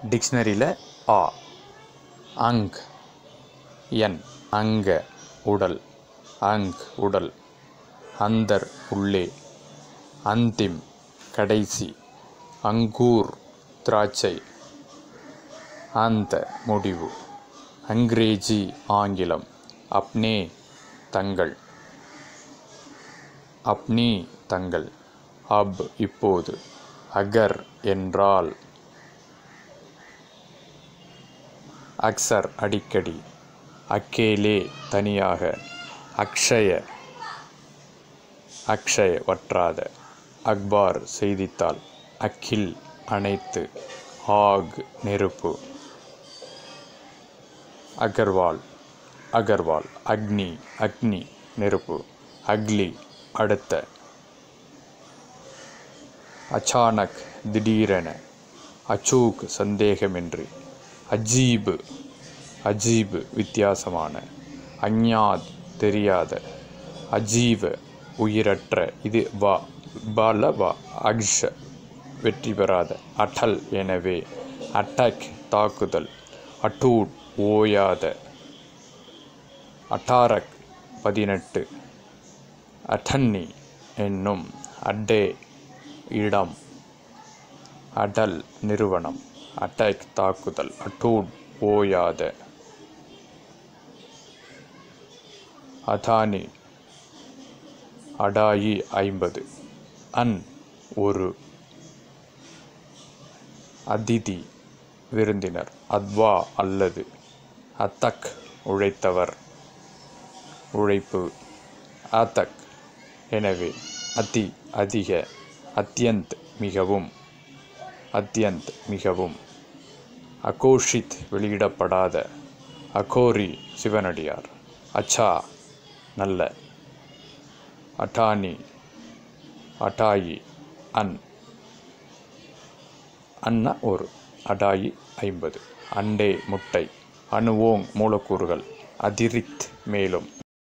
டிக்ஷனரியில் ஆ அங் என் அங்க உடல் அங் உடல் அந்தர் உள்ளே அந்திம் கடைசி அங்கூர் திராட்சை அந்த முடிவு அங்கிரேஜி ஆங்கிலம் அப்னே தங்கள் அப்னி தங்கள் அப் இப்போது அகர் என்றால் அக்சர் அடிக்கடி அக்கேலே தனியாக அக்ஷய அக்ஷய வற்றாத அக்பார் செய்தித்தாள் அக்கில் அனைத்து ஆக் நெருப்பு அகர்வால் அகர்வால் அக்னி அக்னி நெருப்பு அக்லி அடுத்த அச்சானக் திடீரென அச்சூக் சந்தேகமின்றி அஜீபு அஜீபு வித்தியாசமான அஞ்ஞாத் தெரியாத அஜீவ உயிரற்ற இது வா பால வா அக்ஷ வெற்றி பெறாத அட்டல் எனவே அட்டாக் தாக்குதல் அட்டூட் ஓயாத அட்டாரக் பதினெட்டு அட்டன்னி என்னும் அட்டே இடம் அடல் நிறுவனம் அட்டாக் தாக்குதல் அட்டூட் ஓயாத அதானி அடாயி ஐம்பது அன் ஒரு அதிதி விருந்தினர் அத்வா அல்லது அத்தக் உழைத்தவர் உழைப்பு ஆத்தக் எனவே அதி அதிக அத்தியந்த் மிகவும் அத்தியந்த் மிகவும் அகோஷித் வெளியிடப்படாத அகோரி சிவனடியார் அச்சா நல்ல அட்டானி அட்டாயி அன் அன்ன ஒரு அடாயி ஐம்பது அண்டே முட்டை அணுவோங் மூலக்கூறுகள் அதிரித் மேலும்